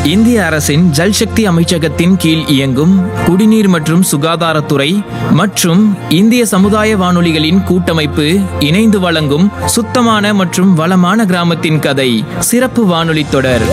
இந்திய அரசின் ஜல்சக்தி அமைச்சகத்தின் கீழ் இயங்கும் குடிநீர் மற்றும் சுகாதாரத்துறை மற்றும் இந்திய சமுதாய வானொலிகளின் கூட்டமைப்பு இணைந்து வழங்கும் சுத்தமான மற்றும் வளமான கிராமத்தின் கதை சிறப்பு வானொலி தொடர்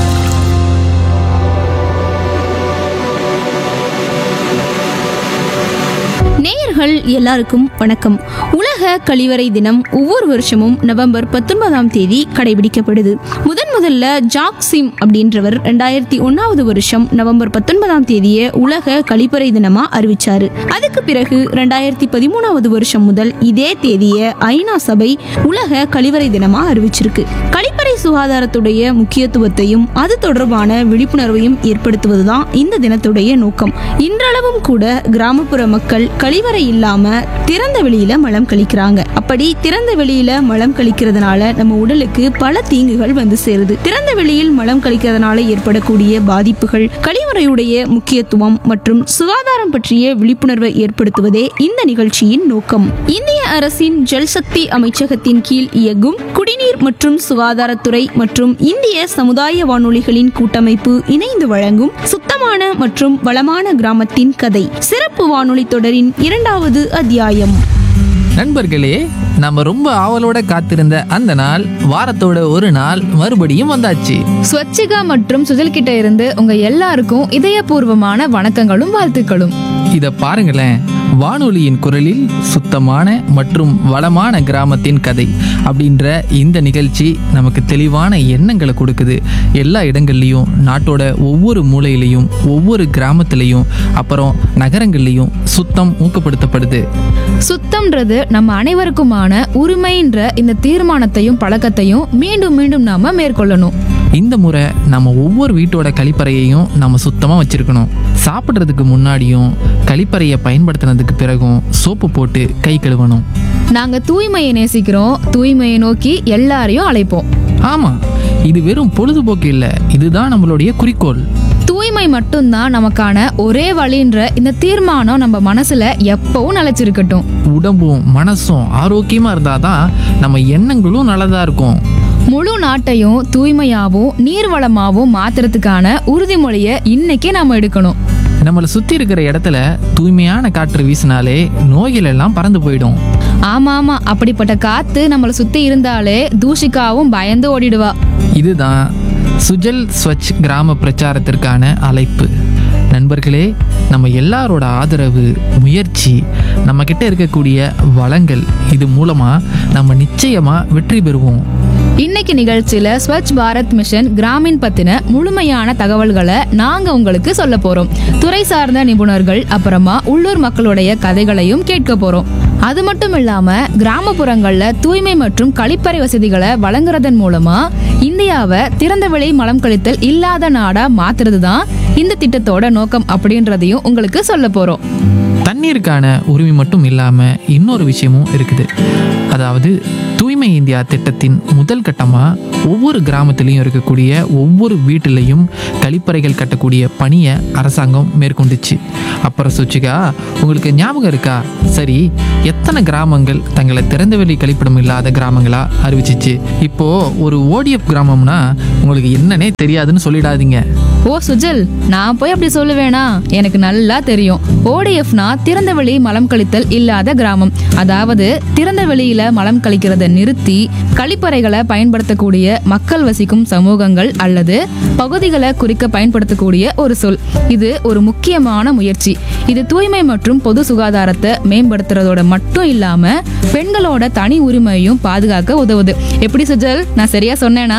நேயர்கள் எல்லாருக்கும் வணக்கம் உலக கழிவறை தினம் ஒவ்வொரு வருஷமும் நவம்பர் பத்தொன்பதாம் தேதி கடைபிடிக்கப்படுது முதன் முதல்ல ஜாக் சிம் அப்படின்றவர் ரெண்டாயிரத்தி ஒன்னாவது வருஷம் நவம்பர் பத்தொன்பதாம் தேதியை உலக கழிப்பறை தினமா அறிவிச்சாரு அதுக்கு பிறகு ரெண்டாயிரத்தி பதிமூணாவது வருஷம் முதல் இதே தேதியை ஐநா சபை உலக கழிவறை தினமா அறிவிச்சிருக்கு கழிப்பறை சுகாதாரத்துடைய முக்கியத்துவத்தையும் அது தொடர்பான விழிப்புணர்வையும் ஏற்படுத்துவதுதான் இந்த தினத்துடைய நோக்கம் இன்றளவும் கூட கிராமப்புற மக்கள் கழிவறை இல்லாம திறந்த வெளியில மலம் கழிக்கிறாங்க அப்படி திறந்த வெளியில மலம் கழிக்கிறதுனால நம்ம உடலுக்கு பல தீங்குகள் வந்து சேருது திறந்த வெளியில் மலம் கழிக்கிறதுனால ஏற்படக்கூடிய பாதிப்புகள் கழிவறையுடைய முக்கியத்துவம் மற்றும் சுகாதாரம் பற்றிய விழிப்புணர்வை ஏற்படுத்துவதே இந்த நிகழ்ச்சியின் நோக்கம் இந்திய அரசின் ஜல்சக்தி அமைச்சகத்தின் கீழ் இயங்கும் குடிநீர் மற்றும் சுகாதாரத்துறை மற்றும் இந்திய சமுதாய வானொலிகளின் கூட்டமைப்பு இணைந்து வழங்கும் சுத்தமான மற்றும் வளமான கிராமத்தின் கதை சிறப்பு வானொலி தொடரின் இரண்டாவது அத்தியாயம் நண்பர்களே நம்ம ரொம்ப ஆவலோட காத்திருந்த அந்த நாள் வாரத்தோட ஒரு நாள் மறுபடியும் வந்தாச்சு ஸ்வச்சிகா மற்றும் சுஜல் கிட்ட இருந்து உங்க எல்லாருக்கும் இதயபூர்வமான வணக்கங்களும் வாழ்த்துக்களும் இத பாருங்களேன் வானொலியின் குரலில் சுத்தமான மற்றும் வளமான கிராமத்தின் கதை அப்படின்ற இந்த நிகழ்ச்சி நமக்கு தெளிவான எண்ணங்களை கொடுக்குது எல்லா இடங்கள்லையும் நாட்டோட ஒவ்வொரு மூலையிலையும் ஒவ்வொரு கிராமத்துலேயும் அப்புறம் நகரங்கள்லையும் சுத்தம் ஊக்கப்படுத்தப்படுது சுத்தம்ன்றது நம்ம அனைவருக்குமான உரிமைன்ற இந்த தீர்மானத்தையும் பழக்கத்தையும் மீண்டும் மீண்டும் நாம மேற்கொள்ளணும் இந்த முறை நம்ம ஒவ்வொரு வீட்டோட கழிப்பறையையும் நம்ம சுத்தமாக வச்சிருக்கணும் சாப்பிட்றதுக்கு முன்னாடியும் கழிப்பறையை பயன்படுத்தினதுக்கு பிறகும் சோப்பு போட்டு கை கழுவணும் நாங்க தூய்மையை நேசிக்கிறோம் தூய்மையை நோக்கி எல்லாரையும் அழைப்போம் ஆமாம் இது வெறும் பொழுதுபோக்கு இல்லை இதுதான் நம்மளுடைய குறிக்கோள் தூய்மை மட்டும்தான் நமக்கான ஒரே வழின்ற இந்த தீர்மானம் நம்ம மனசுல எப்பவும் நிலைச்சிருக்கட்டும் உடம்பும் மனசும் ஆரோக்கியமாக இருந்தால் தான் நம்ம எண்ணங்களும் நல்லதாக இருக்கும் முழு நாட்டையும் தூய்மையாவும் நீர்வளமாவும் மாத்துறதுக்கான உறுதிமொழியை இன்னைக்கே நாம எடுக்கணும் நம்மளை சுற்றி இருக்கிற இடத்துல தூய்மையான காற்று வீசினாலே நோய்கள் எல்லாம் பறந்து போயிடும் ஆமா ஆமா அப்படிப்பட்ட காத்து நம்மளை சுத்தி இருந்தாலே தூஷிக்காவும் பயந்து ஓடிடுவா இதுதான் சுஜல் ஸ்வச் கிராம பிரச்சாரத்திற்கான அழைப்பு நண்பர்களே நம்ம எல்லாரோட ஆதரவு முயற்சி நம்ம கிட்ட இருக்கக்கூடிய வளங்கள் இது மூலமா நம்ம நிச்சயமா வெற்றி பெறுவோம் இன்னைக்கு நிகழ்ச்சியில ஸ்வச் பாரத் மிஷன் கிராமின் பத்தின முழுமையான தகவல்களை நாங்க உங்களுக்கு சொல்ல போறோம் துறை சார்ந்த நிபுணர்கள் அப்புறமா உள்ளூர் மக்களுடைய கதைகளையும் கேட்க போறோம் அது மட்டும் இல்லாம கிராமப்புறங்கள்ல தூய்மை மற்றும் கழிப்பறை வசதிகளை வழங்குறதன் மூலமா இந்தியாவை திறந்தவெளி மலம் கழித்தல் இல்லாத நாடா மாத்துறது தான் இந்த திட்டத்தோட நோக்கம் அப்படின்றதையும் உங்களுக்கு சொல்ல போறோம் தண்ணீருக்கான உரிமை மட்டும் இல்லாமல் இன்னொரு விஷயமும் இருக்குது அதாவது தூய்மை இந்தியா திட்டத்தின் முதல் கட்டமாக ஒவ்வொரு கிராமத்திலையும் இருக்கக்கூடிய ஒவ்வொரு வீட்டிலையும் கழிப்பறைகள் கட்டக்கூடிய பணியை அரசாங்கம் மேற்கொண்டுச்சு அப்புறம் சுச்சிகா உங்களுக்கு ஞாபகம் இருக்கா சரி எத்தனை கிராமங்கள் தங்களை திறந்தவெளி கழிப்பிடம் இல்லாத கிராமங்களா அறிவிச்சிச்சு இப்போ ஒரு ஓடிஎஃப் கிராமம்னா உங்களுக்கு என்னன்னே தெரியாதுன்னு சொல்லிடாதீங்க ஓ சுஜல் நான் போய் அப்படி சொல்லுவேனா எனக்கு நல்லா தெரியும் ஓடிஎஃப்னா திறந்தவெளி மலம் கழித்தல் இல்லாத கிராமம் அதாவது திறந்த வெளியில மலம் கழிக்கிறத நிறுத்தி கழிப்பறைகளை பயன்படுத்தக்கூடிய மக்கள் வசிக்கும் சமூகங்கள் அல்லது பகுதிகளை குறிக்க பயன்படுத்தக்கூடிய ஒரு சொல் இது ஒரு முக்கியமான முயற்சி இது தூய்மை மற்றும் பொது சுகாதாரத்தை மேம்படுத்துறதோட மட்டும் இல்லாம பெண்களோட தனி உரிமையும் பாதுகாக்க உதவுது எப்படி சுஜல் நான் சரியா சொன்னேனா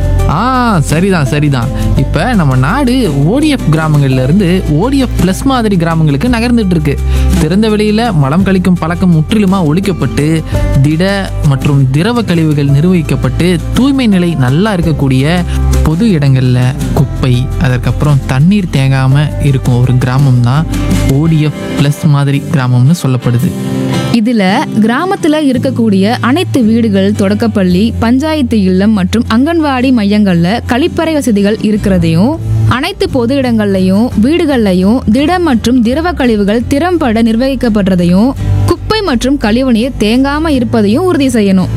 ஆ சரிதான் சரிதான் இப்போ நம்ம நாடு ஓடிஎஃப் கிராமங்கள்ல இருந்து ஓடிஎஃப் ப்ளஸ் மாதிரி கிராமங்களுக்கு நகர்ந்துட்டு இருக்கு திறந்த வெளியில மலம் கழிக்கும் பழக்கம் முற்றிலுமா ஒழிக்கப்பட்டு திட மற்றும் திரவ கழிவுகள் நிர்வகிக்கப்பட்டு தூய்மை நிலை நல்லா இருக்கக்கூடிய பொது இடங்கள்ல குப்பை அதற்கப்புறம் தண்ணீர் தேங்காம இருக்கும் ஒரு கிராமம் தான் ஓடிஎஃப் ப்ளஸ் மாதிரி கிராமம்னு சொல்லப்படுது இதுல கிராமத்துல இருக்கக்கூடிய அனைத்து வீடுகள் தொடக்கப்பள்ளி பஞ்சாயத்து இல்லம் மற்றும் அங்கன்வாடி மையங்கள்ல கழிப்பறை வசதிகள் இருக்கிறதையும் அனைத்து பொது இடங்கள்லையும் வீடுகள்லையும் திட மற்றும் திரவ கழிவுகள் திறம்பட நிர்வகிக்கப்படுறதையும் குப்பை மற்றும் கழிவுநீர் தேங்காம இருப்பதையும் உறுதி செய்யணும்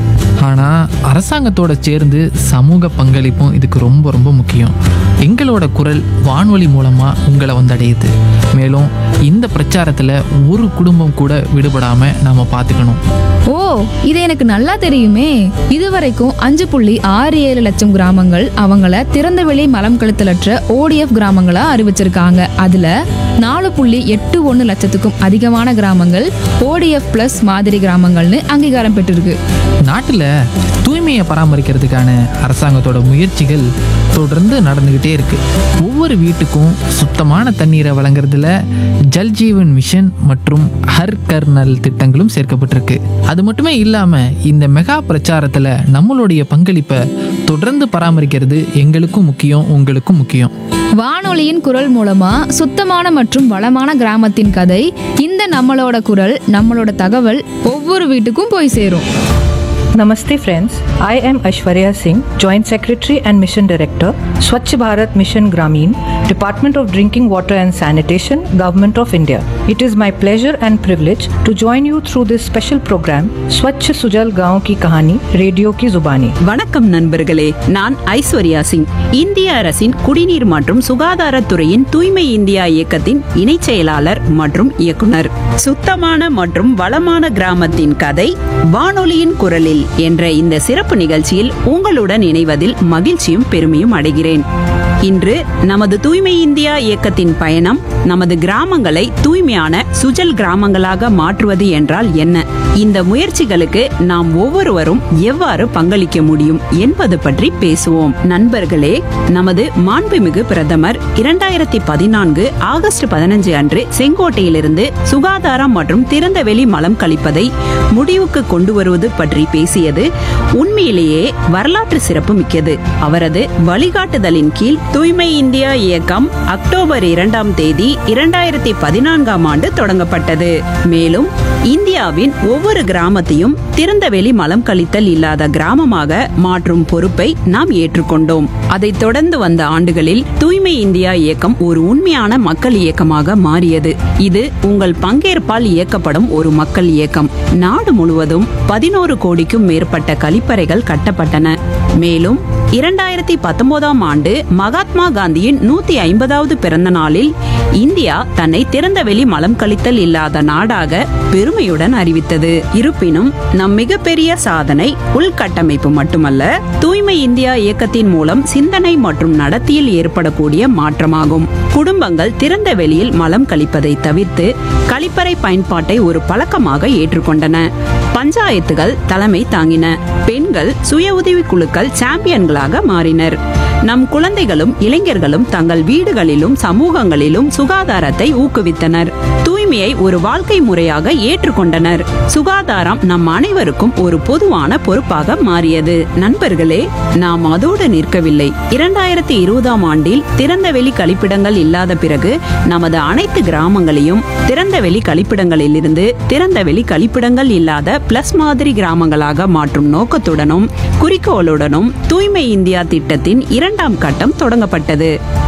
ஆனால் அரசாங்கத்தோட சேர்ந்து சமூக பங்களிப்பும் இதுக்கு ரொம்ப ரொம்ப முக்கியம் எங்களோட குரல் வானொலி மூலமாக உங்களை வந்தடையுது மேலும் இந்த பிரச்சாரத்தில் ஒரு குடும்பம் கூட விடுபடாமல் நாம் பார்த்துக்கணும் ஓ இது எனக்கு நல்லா தெரியுமே இதுவரைக்கும் அஞ்சு புள்ளி ஆறு ஏழு லட்சம் கிராமங்கள் அவங்கள திறந்தவெளி மலம் கழுத்தலற்ற ஓடிஎஃப் கிராமங்களா அறிவிச்சிருக்காங்க அதுல நாலு புள்ளி எட்டு ஒன்று லட்சத்துக்கும் அதிகமான கிராமங்கள் ஓடிஎஃப் பிளஸ் மாதிரி கிராமங்கள்னு அங்கீகாரம் பெற்றிருக்கு நாட்டில் தூய்மையை பராமரிக்கிறதுக்கான அரசாங்கத்தோட முயற்சிகள் தொடர்ந்து நடந்துக்கிட்டே இருக்கு ஒவ்வொரு வீட்டுக்கும் சுத்தமான தண்ணீரை வழங்குறதுல ஜல் ஜீவன் மிஷன் மற்றும் ஹர் கர் நல் திட்டங்களும் சேர்க்கப்பட்டிருக்கு அது மட்டுமே இல்லாமல் இந்த மெகா பிரச்சாரத்தில் நம்மளுடைய பங்களிப்பை தொடர்ந்து பராமரிக்கிறது எங்களுக்கும் முக்கியம் உங்களுக்கும் முக்கியம் வானொலியின் குரல் மூலமா சுத்தமான மற்றும் வளமான கிராமத்தின் கதை இந்த நம்மளோட குரல் நம்மளோட தகவல் ஒவ்வொரு வீட்டுக்கும் போய் சேரும் Namaste friends, I am Ashwarya Singh, Joint Secretary and Mission Director, Swachh Bharat Mission Grameen, Department of Drinking Water and Sanitation, Government of India. It is my pleasure and privilege to join you through this special program, Swachh Sujal Gaon Ki Kahani, Radio Ki Zubani. வணக்கம் நண்பர்களே நான் ஐஸ்வர்யா சிங் இந்திய அரசின் குடிநீர் மற்றும் சுகாதாரத்துறையின் தூய்மை India இயக்கத்தின் இணைச் செயலாளர் மற்றும் இயக்குனர் சுத்தமான மற்றும் வளமான கிராமத்தின் கதை வானொலியின் குரலில் என்ற இந்த சிறப்பு நிகழ்ச்சியில் உங்களுடன் இணைவதில் மகிழ்ச்சியும் பெருமையும் அடைகிறேன் இன்று நமது தூய்மை இந்தியா இயக்கத்தின் பயணம் நமது கிராமங்களை தூய்மையான சுஜல் கிராமங்களாக மாற்றுவது என்றால் என்ன இந்த முயற்சிகளுக்கு நாம் ஒவ்வொருவரும் எவ்வாறு பங்களிக்க முடியும் என்பது பற்றி பேசுவோம் நண்பர்களே நமது மாண்புமிகு பிரதமர் இரண்டாயிரத்தி பதினான்கு ஆகஸ்ட் பதினஞ்சு அன்று செங்கோட்டையிலிருந்து சுகாதாரம் மற்றும் திறந்தவெளி மலம் கழிப்பதை முடிவுக்கு கொண்டு வருவது பற்றி பேசியது உண்மையிலேயே வரலாற்று சிறப்பு மிக்கது அவரது வழிகாட்டுதலின் கீழ் தூய்மை இந்தியா இயக்கம் அக்டோபர் இரண்டாம் தேதி இரண்டாயிரத்தி பதினான்காம் ஆண்டு தொடங்கப்பட்டது மேலும் இந்தியாவின் ஒவ்வொரு கிராமத்தையும் திறந்தவெளி மலம் கழித்தல் இல்லாத கிராமமாக மாற்றும் பொறுப்பை நாம் ஏற்றுக்கொண்டோம் அதைத் தொடர்ந்து வந்த ஆண்டுகளில் தூய்மை இந்தியா இயக்கம் ஒரு உண்மையான மக்கள் இயக்கமாக மாறியது இது உங்கள் பங்கேற்பால் இயக்கப்படும் ஒரு மக்கள் இயக்கம் நாடு முழுவதும் பதினோரு கோடிக்கும் மேற்பட்ட கழிப்பறைகள் கட்டப்பட்டன மேலும் இரண்டாயிரத்தி பத்தொன்பதாம் ஆண்டு மகாத்மா காந்தியின் நூத்தி ஐம்பதாவது பிறந்த நாளில் இந்தியா தன்னை திறந்தவெளி மலம் கழித்தல் இல்லாத நாடாக பெருமையுடன் அறிவித்தது இருப்பினும் நம் மிகப்பெரிய சாதனை உள்கட்டமைப்பு மட்டுமல்ல தூய்மை இந்தியா இயக்கத்தின் மூலம் சிந்தனை மற்றும் நடத்தையில் ஏற்படக்கூடிய மாற்றமாகும் குடும்பங்கள் திறந்த வெளியில் மலம் கழிப்பதை தவிர்த்து கழிப்பறை பயன்பாட்டை ஒரு பழக்கமாக ஏற்றுக்கொண்டன பஞ்சாயத்துகள் தலைமை தாங்கின பெண்கள் சுய உதவி குழுக்கள் சாம்பியன்களாக மாறினர் நம் குழந்தைகளும் இளைஞர்களும் தங்கள் வீடுகளிலும் சமூகங்களிலும் சுகாதாரத்தை ஊக்குவித்தனர் தூய்மையை ஒரு வாழ்க்கை முறையாக ஏற்றுக்கொண்டனர் சுகாதாரம் நம் அனைவருக்கும் ஒரு பொதுவான பொறுப்பாக மாறியது நண்பர்களே நாம் அதோடு நிற்கவில்லை இரண்டாயிரத்தி இருபதாம் ஆண்டில் திறந்தவெளி கழிப்பிடங்கள் இல்லாத பிறகு நமது அனைத்து கிராமங்களையும் திறந்தவெளி கழிப்பிடங்களிலிருந்து திறந்தவெளி கழிப்பிடங்கள் இல்லாத பிளஸ் மாதிரி கிராமங்களாக மாற்றும் நோக்கத்துடனும் குறிக்கோளுடனும் தூய்மை இந்தியா திட்டத்தின் இரண்டாம் கட்டம் தொடங்கப்பட்டது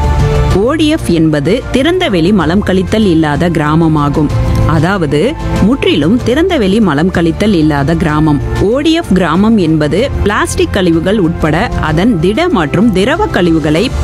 ஓடிஎஃப் என்பது திறந்தவெளி மலம் கழித்தல் இல்லாத கிராமமாகும் அதாவது முற்றிலும் திறந்தவெளி மலம் கழித்தல் இல்லாத கிராமம் ஓடிஎஃப் கிராமம் என்பது பிளாஸ்டிக் கழிவுகள் உட்பட அதன் திட மற்றும் திரவ கழிவுகளை